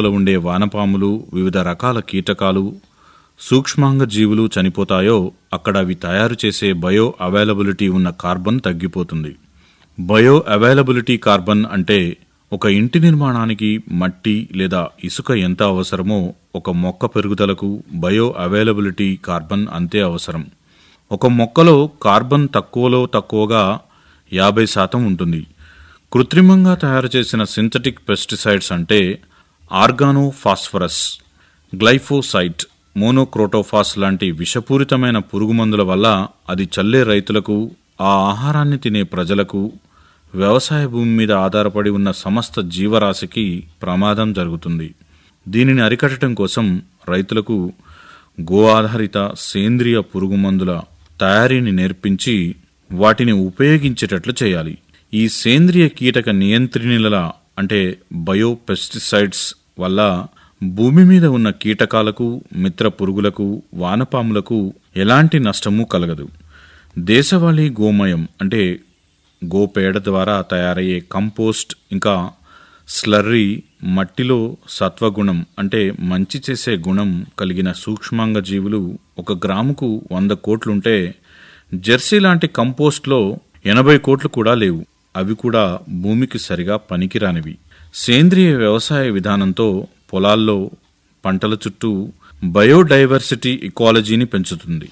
లోపల ఉండే వానపాములు వివిధ రకాల కీటకాలు సూక్ష్మాంగ జీవులు చనిపోతాయో అక్కడ అవి తయారు చేసే బయో అవైలబిలిటీ ఉన్న కార్బన్ తగ్గిపోతుంది బయో అవైలబిలిటీ కార్బన్ అంటే ఒక ఇంటి నిర్మాణానికి మట్టి లేదా ఇసుక ఎంత అవసరమో ఒక మొక్క పెరుగుదలకు బయో అవైలబిలిటీ కార్బన్ అంతే అవసరం ఒక మొక్కలో కార్బన్ తక్కువలో తక్కువగా యాభై శాతం ఉంటుంది కృత్రిమంగా తయారు చేసిన సింథటిక్ పెస్టిసైడ్స్ అంటే ఆర్గానో ఫాస్ఫరస్ గ్లైఫోసైట్ మోనోక్రోటోఫాస్ లాంటి విషపూరితమైన పురుగుమందుల వల్ల అది చల్లే రైతులకు ఆ ఆహారాన్ని తినే ప్రజలకు వ్యవసాయ భూమి మీద ఆధారపడి ఉన్న సమస్త జీవరాశికి ప్రమాదం జరుగుతుంది దీనిని అరికట్టడం కోసం రైతులకు గో ఆధారిత సేంద్రియ పురుగుమందుల తయారీని నేర్పించి వాటిని ఉపయోగించేటట్లు చేయాలి ఈ సేంద్రియ కీటక నియంత్రణల అంటే బయోపెస్టిసైడ్స్ వల్ల భూమి మీద ఉన్న కీటకాలకు మిత్ర పురుగులకు వానపాములకు ఎలాంటి నష్టము కలగదు దేశవాళీ గోమయం అంటే గోపేడ ద్వారా తయారయ్యే కంపోస్ట్ ఇంకా స్లర్రీ మట్టిలో సత్వగుణం అంటే మంచి చేసే గుణం కలిగిన సూక్ష్మాంగ జీవులు ఒక గ్రాముకు వంద కోట్లుంటే జెర్సీ లాంటి కంపోస్ట్లో ఎనభై కోట్లు కూడా లేవు అవి కూడా భూమికి సరిగా పనికిరానివి సేంద్రియ వ్యవసాయ విధానంతో పొలాల్లో పంటల చుట్టూ బయోడైవర్సిటీ ఇకాలజీని పెంచుతుంది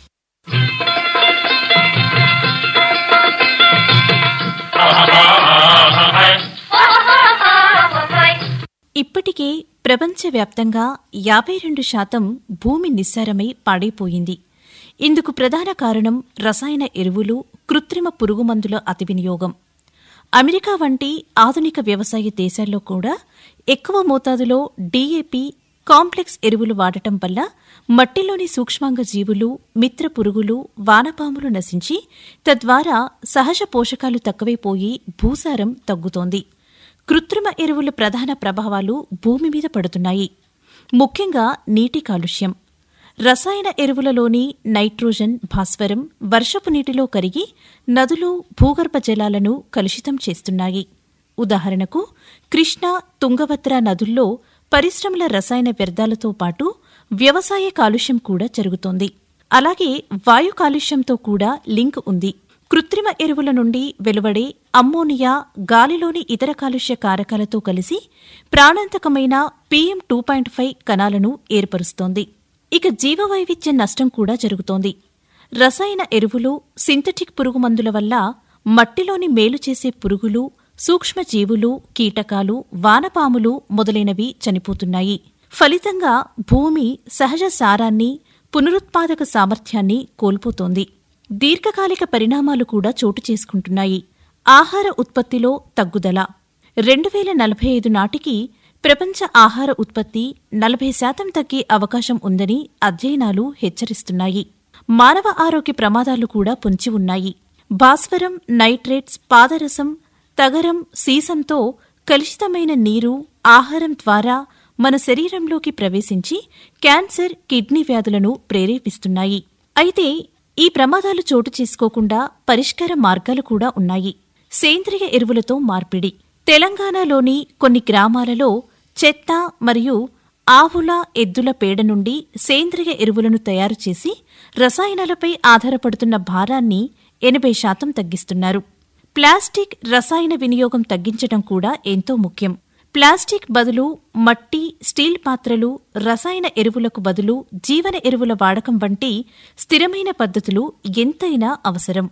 ఇప్పటికే ప్రపంచవ్యాప్తంగా యాభై రెండు శాతం భూమి నిస్సారమై పాడైపోయింది ఇందుకు ప్రధాన కారణం రసాయన ఎరువులు కృత్రిమ పురుగుమందుల అతి వినియోగం అమెరికా వంటి ఆధునిక వ్యవసాయ దేశాల్లో కూడా ఎక్కువ మోతాదులో డీఏపీ కాంప్లెక్స్ ఎరువులు వాడటం వల్ల మట్టిలోని సూక్ష్మాంగ జీవులు మిత్ర పురుగులు వానపాములు నశించి తద్వారా సహజ పోషకాలు తక్కువైపోయి భూసారం తగ్గుతోంది కృత్రిమ ఎరువుల ప్రధాన ప్రభావాలు భూమి మీద పడుతున్నాయి ముఖ్యంగా నీటి కాలుష్యం రసాయన ఎరువులలోని నైట్రోజన్ భాస్వరం వర్షపు నీటిలో కరిగి నదులు భూగర్భ జలాలను కలుషితం చేస్తున్నాయి ఉదాహరణకు కృష్ణా తుంగభద్ర నదుల్లో పరిశ్రమల రసాయన వ్యర్థాలతో పాటు వ్యవసాయ కాలుష్యం కూడా జరుగుతోంది అలాగే వాయు కాలుష్యంతో కూడా లింక్ ఉంది కృత్రిమ ఎరువుల నుండి వెలువడే అమ్మోనియా గాలిలోని ఇతర కాలుష్య కారకాలతో కలిసి ప్రాణాంతకమైన పీఎం టూ పాయింట్ ఫైవ్ కణాలను ఏర్పరుస్తోంది ఇక జీవవైవిధ్య నష్టం కూడా జరుగుతోంది రసాయన ఎరువులు సింథటిక్ పురుగుమందుల వల్ల మట్టిలోని మేలు చేసే పురుగులు సూక్ష్మజీవులు కీటకాలు వానపాములు మొదలైనవి చనిపోతున్నాయి ఫలితంగా భూమి సహజ సారాన్ని పునరుత్పాదక సామర్థ్యాన్ని కోల్పోతోంది దీర్ఘకాలిక పరిణామాలు కూడా చోటు చేసుకుంటున్నాయి ఆహార ఉత్పత్తిలో తగ్గుదల రెండు వేల నలభై ఐదు నాటికి ప్రపంచ ఆహార ఉత్పత్తి నలభై శాతం తగ్గే అవకాశం ఉందని అధ్యయనాలు హెచ్చరిస్తున్నాయి మానవ ఆరోగ్య ప్రమాదాలు కూడా పొంచి ఉన్నాయి భాస్వరం నైట్రేట్స్ పాదరసం తగరం సీసంతో కలుషితమైన నీరు ఆహారం ద్వారా మన శరీరంలోకి ప్రవేశించి క్యాన్సర్ కిడ్నీ వ్యాధులను ప్రేరేపిస్తున్నాయి అయితే ఈ ప్రమాదాలు చోటు చేసుకోకుండా పరిష్కార మార్గాలు కూడా ఉన్నాయి సేంద్రియ ఎరువులతో మార్పిడి తెలంగాణలోని కొన్ని గ్రామాలలో చెత్త మరియు ఆవుల ఎద్దుల పేడ నుండి సేంద్రియ ఎరువులను తయారు చేసి రసాయనాలపై ఆధారపడుతున్న భారాన్ని ఎనభై శాతం తగ్గిస్తున్నారు ప్లాస్టిక్ రసాయన వినియోగం తగ్గించడం కూడా ఎంతో ముఖ్యం ప్లాస్టిక్ బదులు మట్టి స్టీల్ పాత్రలు రసాయన ఎరువులకు బదులు జీవన ఎరువుల వాడకం వంటి స్థిరమైన పద్ధతులు ఎంతైనా అవసరం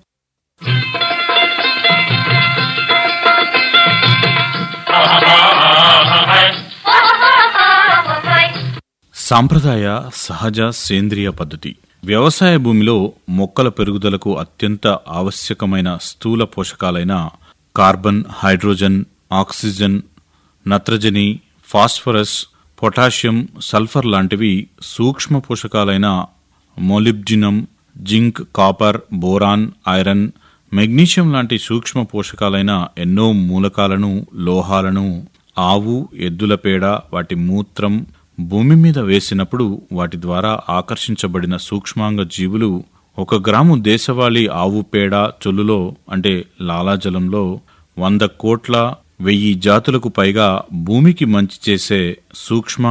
సాంప్రదాయ సహజ సేంద్రియ పద్ధతి వ్యవసాయ భూమిలో మొక్కల పెరుగుదలకు అత్యంత ఆవశ్యకమైన స్థూల పోషకాలైన కార్బన్ హైడ్రోజన్ ఆక్సిజన్ నత్రజని ఫాస్ఫరస్ పొటాషియం సల్ఫర్ లాంటివి సూక్ష్మ పోషకాలైన molybdenum zinc copper boron iron magnesium లాంటి సూక్ష్మ పోషకాలైన ఎన్నో మూలకాలను లోహాలను ఆవు ఎద్దుల పేడ వాటి మూత్రం భూమి మీద వేసినప్పుడు వాటి ద్వారా ఆకర్షించబడిన సూక్ష్మాంగ జీవులు ఒక గ్రాము దేశవాళీ ఆవు పేడ చొల్లులో అంటే లాలాజలంలో వంద కోట్ల వెయ్యి జాతులకు పైగా భూమికి మంచి చేసే సూక్ష్మ